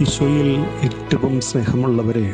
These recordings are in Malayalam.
ഈശോയിൽ ഏറ്റവും സ്നേഹമുള്ളവരെ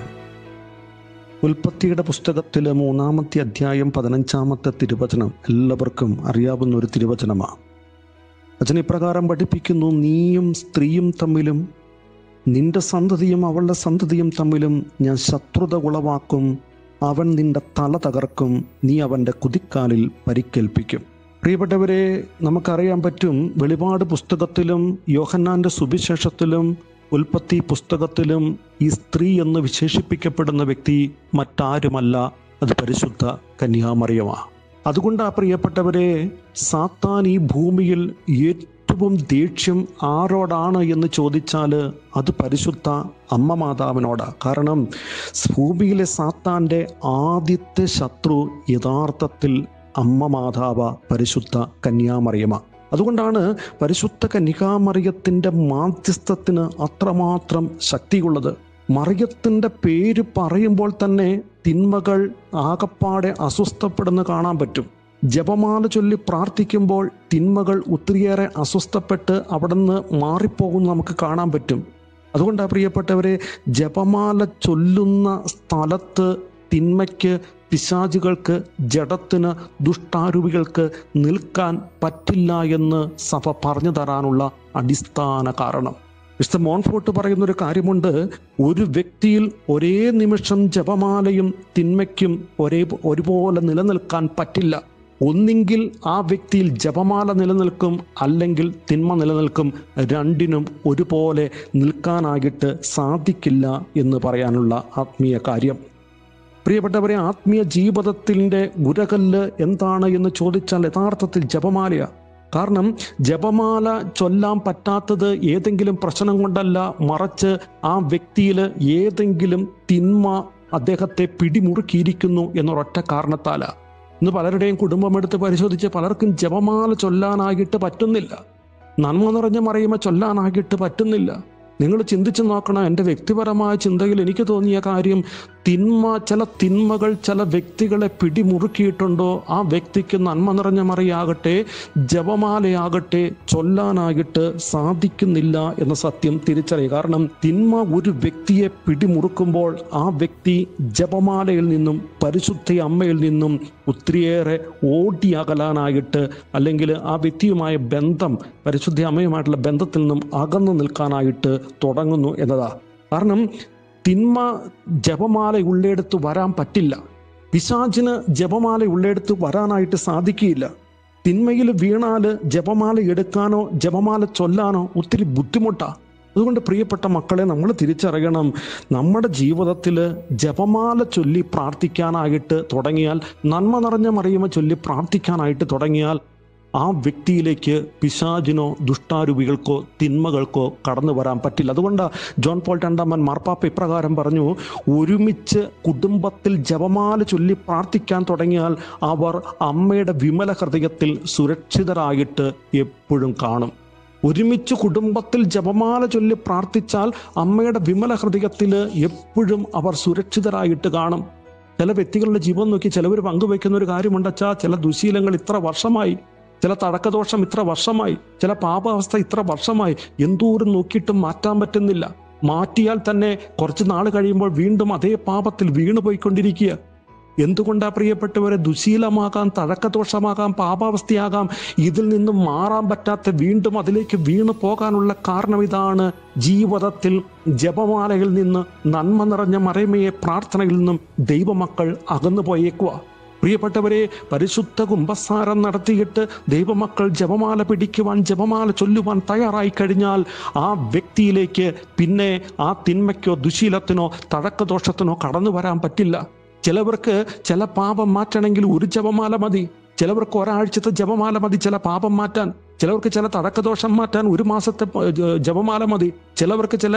ഉൽപ്പത്തിയുടെ പുസ്തകത്തിൽ മൂന്നാമത്തെ അധ്യായം പതിനഞ്ചാമത്തെ തിരുവചനം എല്ലാവർക്കും അറിയാവുന്ന ഒരു തിരുവചനമാണ് അച്ഛൻ ഇപ്രകാരം പഠിപ്പിക്കുന്നു നീയും സ്ത്രീയും തമ്മിലും നിന്റെ സന്തതിയും അവളുടെ സന്തതിയും തമ്മിലും ഞാൻ ശത്രുത ഉളവാക്കും അവൻ നിന്റെ തല തകർക്കും നീ അവൻ്റെ കുതിക്കാലിൽ പരിക്കേൽപ്പിക്കും പ്രിയപ്പെട്ടവരെ നമുക്കറിയാൻ പറ്റും വെളിപാട് പുസ്തകത്തിലും യോഹന്നാന്റെ സുവിശേഷത്തിലും ഉൽപ്പത്തി പുസ്തകത്തിലും ഈ സ്ത്രീ എന്ന് വിശേഷിപ്പിക്കപ്പെടുന്ന വ്യക്തി മറ്റാരുമല്ല അത് പരിശുദ്ധ കന്യാമറിയമാണ് അതുകൊണ്ട് ആ പ്രിയപ്പെട്ടവരെ സാത്താൻ ഈ ഭൂമിയിൽ ഏറ്റവും ദേഷ്യം ആരോടാണ് എന്ന് ചോദിച്ചാൽ അത് പരിശുദ്ധ അമ്മ മാതാവിനോടാണ് കാരണം ഭൂമിയിലെ സാത്താൻ്റെ ആദ്യത്തെ ശത്രു യഥാർത്ഥത്തിൽ അമ്മ മാതാവ പരിശുദ്ധ കന്യാമറിയമ അതുകൊണ്ടാണ് പരിശുദ്ധ കന്യകാമറിയത്തിൻ്റെ മാധ്യസ്ഥത്തിന് അത്രമാത്രം ശക്തിയുള്ളത് മറിയത്തിൻ്റെ പേര് പറയുമ്പോൾ തന്നെ തിന്മകൾ ആകപ്പാടെ അസ്വസ്ഥപ്പെടുന്ന കാണാൻ പറ്റും ജപമാല ചൊല്ലി പ്രാർത്ഥിക്കുമ്പോൾ തിന്മകൾ ഒത്തിരിയേറെ അസ്വസ്ഥപ്പെട്ട് അവിടുന്ന് മാറിപ്പോകുന്ന നമുക്ക് കാണാൻ പറ്റും അതുകൊണ്ടാണ് പ്രിയപ്പെട്ടവരെ ജപമാല ചൊല്ലുന്ന സ്ഥലത്ത് തിന്മയ്ക്ക് പിശാചുകൾക്ക് ജഡത്തിന് ദുഷ്ടാരൂപികൾക്ക് നിൽക്കാൻ പറ്റില്ല എന്ന് സഭ പറഞ്ഞു തരാനുള്ള അടിസ്ഥാന കാരണം മിസ്റ്റർ മോൺഫോർട്ട് പറയുന്ന ഒരു കാര്യമുണ്ട് ഒരു വ്യക്തിയിൽ ഒരേ നിമിഷം ജപമാലയും തിന്മയ്ക്കും ഒരേ ഒരുപോലെ നിലനിൽക്കാൻ പറ്റില്ല ഒന്നെങ്കിൽ ആ വ്യക്തിയിൽ ജപമാല നിലനിൽക്കും അല്ലെങ്കിൽ തിന്മ നിലനിൽക്കും രണ്ടിനും ഒരുപോലെ നിൽക്കാനായിട്ട് സാധിക്കില്ല എന്ന് പറയാനുള്ള ആത്മീയ കാര്യം പ്രിയപ്പെട്ടവരെ ആത്മീയ ജീവിതത്തിൻ്റെ ഗുരകല്ല് എന്താണ് എന്ന് ചോദിച്ചാൽ യഥാർത്ഥത്തിൽ ജപമാലയാണ് കാരണം ജപമാല ചൊല്ലാൻ പറ്റാത്തത് ഏതെങ്കിലും പ്രശ്നം കൊണ്ടല്ല മറിച്ച് ആ വ്യക്തിയിൽ ഏതെങ്കിലും തിന്മ അദ്ദേഹത്തെ പിടിമുറുക്കിയിരിക്കുന്നു എന്നൊരൊറ്റ കാരണത്താലാണ് ഇന്ന് പലരുടെയും കുടുംബം എടുത്ത് പരിശോധിച്ച് പലർക്കും ജപമാല ചൊല്ലാനായിട്ട് പറ്റുന്നില്ല നന്മ നിറഞ്ഞ മറിയുമ്പോൾ ചൊല്ലാനായിട്ട് പറ്റുന്നില്ല നിങ്ങൾ ചിന്തിച്ചു നോക്കണം എൻ്റെ വ്യക്തിപരമായ ചിന്തയിൽ എനിക്ക് തോന്നിയ കാര്യം തിന്മ ചില തിന്മകൾ ചില വ്യക്തികളെ പിടിമുറുക്കിയിട്ടുണ്ടോ ആ വ്യക്തിക്ക് നന്മ നിറഞ്ഞ മറിയാകട്ടെ ജപമാലയാകട്ടെ ചൊല്ലാനായിട്ട് സാധിക്കുന്നില്ല എന്ന സത്യം തിരിച്ചറിയുക കാരണം തിന്മ ഒരു വ്യക്തിയെ പിടിമുറുക്കുമ്പോൾ ആ വ്യക്തി ജപമാലയിൽ നിന്നും പരിശുദ്ധ അമ്മയിൽ നിന്നും ഒത്തിരിയേറെ ഓടി അകലാനായിട്ട് അല്ലെങ്കിൽ ആ വ്യക്തിയുമായ ബന്ധം പരിശുദ്ധ അമ്മയുമായിട്ടുള്ള ബന്ധത്തിൽ നിന്നും അകന്നു നിൽക്കാനായിട്ട് തുടങ്ങുന്നു എന്നതാ കാരണം തിന്മ ജപമാല ഉള്ളെടുത്ത് വരാൻ പറ്റില്ല പിശാചിന് ജപമാല ഉള്ളെടുത്ത് വരാനായിട്ട് സാധിക്കുകയില്ല തിന്മയിൽ വീണാല് ജപമാല എടുക്കാനോ ജപമാല ചൊല്ലാനോ ഒത്തിരി ബുദ്ധിമുട്ടാണ് അതുകൊണ്ട് പ്രിയപ്പെട്ട മക്കളെ നമ്മൾ തിരിച്ചറിയണം നമ്മുടെ ജീവിതത്തിൽ ജപമാല ചൊല്ലി പ്രാർത്ഥിക്കാനായിട്ട് തുടങ്ങിയാൽ നന്മ നിറഞ്ഞ മറിയുമ ചൊല്ലി പ്രാർത്ഥിക്കാനായിട്ട് തുടങ്ങിയാൽ ആ വ്യക്തിയിലേക്ക് പിശാചിനോ ദുഷ്ടാരൂപികൾക്കോ തിന്മകൾക്കോ കടന്നു വരാൻ പറ്റില്ല അതുകൊണ്ട് ജോൺ പോൾ രണ്ടാമൻ മാർപ്പാപ്പ ഇപ്രകാരം പറഞ്ഞു ഒരുമിച്ച് കുടുംബത്തിൽ ജപമാല ചൊല്ലി പ്രാർത്ഥിക്കാൻ തുടങ്ങിയാൽ അവർ അമ്മയുടെ വിമല ഹൃദയത്തിൽ സുരക്ഷിതരായിട്ട് എപ്പോഴും കാണും ഒരുമിച്ച് കുടുംബത്തിൽ ജപമാല ചൊല്ലി പ്രാർത്ഥിച്ചാൽ അമ്മയുടെ വിമല ഹൃദയത്തിൽ എപ്പോഴും അവർ സുരക്ഷിതരായിട്ട് കാണും ചില വ്യക്തികളുടെ ജീവൻ നോക്കി ചിലവർ പങ്കുവെക്കുന്ന ഒരു കാര്യമുണ്ടച്ചാ ചില ദുശീലങ്ങൾ ഇത്ര വർഷമായി ചില തടക്കദോഷം ഇത്ര വർഷമായി ചില പാപാവസ്ഥ ഇത്ര വർഷമായി എന്തോരം നോക്കിയിട്ടും മാറ്റാൻ പറ്റുന്നില്ല മാറ്റിയാൽ തന്നെ കുറച്ച് നാൾ കഴിയുമ്പോൾ വീണ്ടും അതേ പാപത്തിൽ വീണു പോയിക്കൊണ്ടിരിക്കുക എന്തുകൊണ്ടാ പ്രിയപ്പെട്ടവരെ ദുശീലമാകാം തഴക്കദോഷമാകാം പാപാവസ്ഥയാകാം ഇതിൽ നിന്നും മാറാൻ പറ്റാത്ത വീണ്ടും അതിലേക്ക് വീണു പോകാനുള്ള കാരണം ഇതാണ് ജീവിതത്തിൽ ജപമാലയിൽ നിന്ന് നന്മ നിറഞ്ഞ മറയമയെ പ്രാർത്ഥനയിൽ നിന്നും ദൈവമക്കൾ അകന്നു പോയേക്കുക പ്രിയപ്പെട്ടവരെ പരിശുദ്ധ കുംഭസാരം നടത്തിയിട്ട് ദൈവമക്കൾ ജപമാല പിടിക്കുവാൻ ജപമാല ചൊല്ലുവാൻ തയ്യാറായി കഴിഞ്ഞാൽ ആ വ്യക്തിയിലേക്ക് പിന്നെ ആ തിന്മയ്ക്കോ ദുശീലത്തിനോ തഴക്കദോഷത്തിനോ കടന്നു വരാൻ പറ്റില്ല ചിലവർക്ക് ചില പാപം മാറ്റണമെങ്കിൽ ഒരു ജപമാല മതി ചിലവർക്ക് ഒരാഴ്ചത്തെ ജപമാല മതി ചില പാപം മാറ്റാൻ ചിലവർക്ക് ചില തടക്കദോഷം മാറ്റാൻ ഒരു മാസത്തെ ജപമാല മതി ചിലവർക്ക് ചില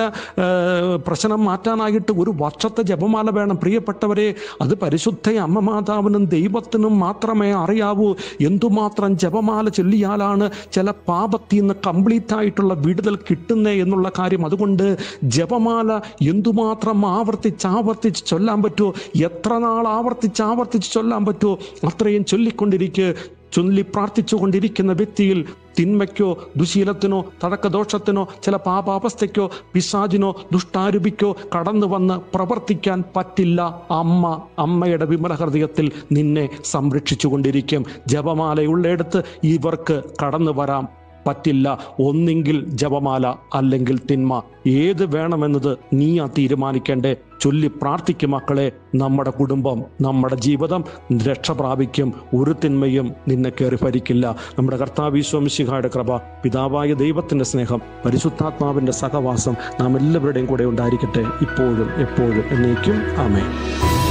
പ്രശ്നം മാറ്റാനായിട്ട് ഒരു വർഷത്തെ ജപമാല വേണം പ്രിയപ്പെട്ടവരെ അത് പരിശുദ്ധ അമ്മ മാതാവിനും ദൈവത്തിനും മാത്രമേ അറിയാവൂ എന്തുമാത്രം ജപമാല ചൊല്ലിയാലാണ് ചില പാപത്തിൽ നിന്ന് കംപ്ലീറ്റ് ആയിട്ടുള്ള വിടുതൽ കിട്ടുന്നേ എന്നുള്ള കാര്യം അതുകൊണ്ട് ജപമാല എന്തുമാത്രം ആവർത്തിച്ച് ആവർത്തിച്ച് ചൊല്ലാൻ പറ്റുമോ എത്ര നാൾ ആവർത്തിച്ച് ആവർത്തിച്ച് ചൊല്ലാൻ പറ്റുമോ അത്രയും ചൊല്ലിക്കൊണ്ടിരിക്കുക ചൊല്ലി പ്രാർത്ഥിച്ചു കൊണ്ടിരിക്കുന്ന വ്യക്തിയിൽ തിന്മയ്ക്കോ ദുശീലത്തിനോ തടക്കദോഷത്തിനോ ചില പാപാവസ്ഥയ്ക്കോ പിശാചിനോ ദുഷ്ടാരൂപിക്കോ കടന്നു വന്ന് പ്രവർത്തിക്കാൻ പറ്റില്ല അമ്മ അമ്മയുടെ വിമല ഹൃദയത്തിൽ നിന്നെ സംരക്ഷിച്ചു കൊണ്ടിരിക്കും ജപമാലയുള്ളിടത്ത് ഇവർക്ക് കടന്നു വരാം പറ്റില്ല ഒന്നെങ്കിൽ ജപമാല അല്ലെങ്കിൽ തിന്മ ഏത് വേണമെന്നത് നീയാ തീരുമാനിക്കേണ്ടേ ചൊല്ലി പ്രാർത്ഥിക്കും മക്കളെ നമ്മുടെ കുടുംബം നമ്മുടെ ജീവിതം രക്ഷ പ്രാപിക്കും ഒരു തിന്മയും നിന്നെ കയറി ഭരിക്കില്ല നമ്മുടെ കർത്താവ് ഈശ്വമിശിഹായുടെ കൃപ പിതാവായ ദൈവത്തിന്റെ സ്നേഹം പരിശുദ്ധാത്മാവിന്റെ സഹവാസം നാം എല്ലാവരുടെയും കൂടെ ഉണ്ടായിരിക്കട്ടെ ഇപ്പോഴും എപ്പോഴും എന്നേക്കും ആമേ